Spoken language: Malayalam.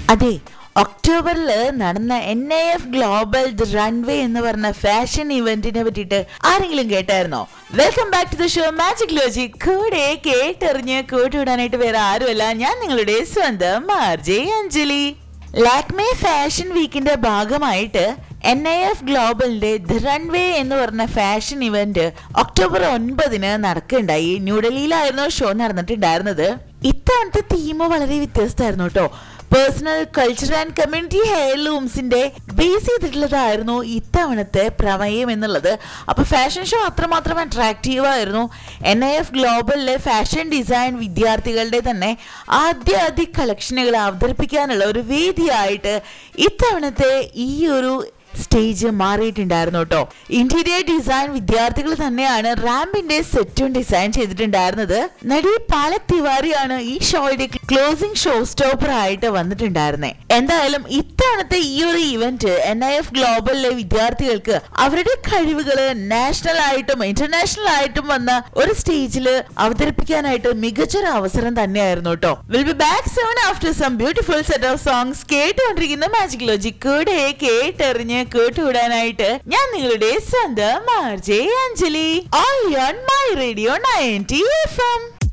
അതെ ഒക്ടോബറിൽ നടന്ന N I F global runway എന്ന് പറഞ്ഞ ഫാഷൻ ഇവന്റിനെ പറ്റിയിട്ട് ആരെങ്കിലും കേട്ടായിരുന്നോ welcome back to the show magic ലോജി കൂടെ കേട്ടെറിഞ്ഞ് കൂട്ടുവിടാനായിട്ട് വേറെ ആരുമല്ല ഞാൻ നിങ്ങളുടെ സ്വന്തം ആർജെ അഞ്ജലി ലാക്മേ ഫാഷൻ വീക്കിന്റെ ഭാഗമായിട്ട് എൻ ഐ എഫ് ഗ്ലോബലിന്റെ ദ റൺവേ എന്ന് പറഞ്ഞ ഫാഷൻ ഇവന്റ് ഒക്ടോബർ ഒൻപതിന് നടക്കുകയുണ്ടായി ന്യൂഡൽഹിയിലായിരുന്നു ഷോ നടന്നിട്ടുണ്ടായിരുന്നത് ഇത്തവണത്തെ തീം വളരെ വ്യത്യസ്തമായിരുന്നു കേട്ടോ പേഴ്സണൽ കൾച്ചർ ആൻഡ് കമ്മ്യൂണിറ്റി ഹെയർലൂംസിന്റെ ബേസ് ചെയ്തിട്ടുള്ളതായിരുന്നു ഇത്തവണത്തെ പ്രമേയം എന്നുള്ളത് അപ്പൊ ഫാഷൻ ഷോ അത്രമാത്രം അട്രാക്റ്റീവ് ആയിരുന്നു എൻ ഐ എഫ് ഗ്ലോബലിലെ ഫാഷൻ ഡിസൈൻ വിദ്യാർത്ഥികളുടെ തന്നെ ആദ്യ ആദ്യ കളക്ഷനുകൾ അവതരിപ്പിക്കാനുള്ള ഒരു വേദിയായിട്ട് ഇത്തവണത്തെ ഈ ഒരു സ്റ്റേജ് മാറിയിട്ടുണ്ടായിരുന്നു കേട്ടോ ഇന്റീരിയർ ഡിസൈൻ വിദ്യാർത്ഥികൾ തന്നെയാണ് റാമ്പിന്റെ സെറ്റും ഡിസൈൻ ചെയ്തിട്ടുണ്ടായിരുന്നത് നടി പാലക് തിവാരിയാണ് ഈ ഷോയുടെ ക്ലോസിംഗ് ഷോ സ്റ്റോപ്പർ ആയിട്ട് വന്നിട്ടുണ്ടായിരുന്നത് എന്തായാലും ഇത്തവണത്തെ ഈ ഒരു ഇവന്റ് എൻ ഐ എഫ് ഗ്ലോബലിലെ വിദ്യാർത്ഥികൾക്ക് അവരുടെ കഴിവുകള് നാഷണൽ ആയിട്ടും ഇന്റർനാഷണൽ ആയിട്ടും വന്ന ഒരു സ്റ്റേജിൽ അവതരിപ്പിക്കാനായിട്ട് മികച്ചൊരു അവസരം തന്നെയായിരുന്നു കേട്ടോ will be back soon after some beautiful set of songs കേട്ടുകൊണ്ടിരിക്കുന്ന മാജിക് ലോജി കൂടെ കേട്ടെറിഞ്ഞ് കേട്ടുവിടാനായിട്ട് ഞാൻ നിങ്ങളുടെ സ്വന്തം RJ Anjali all on my radio ninety F M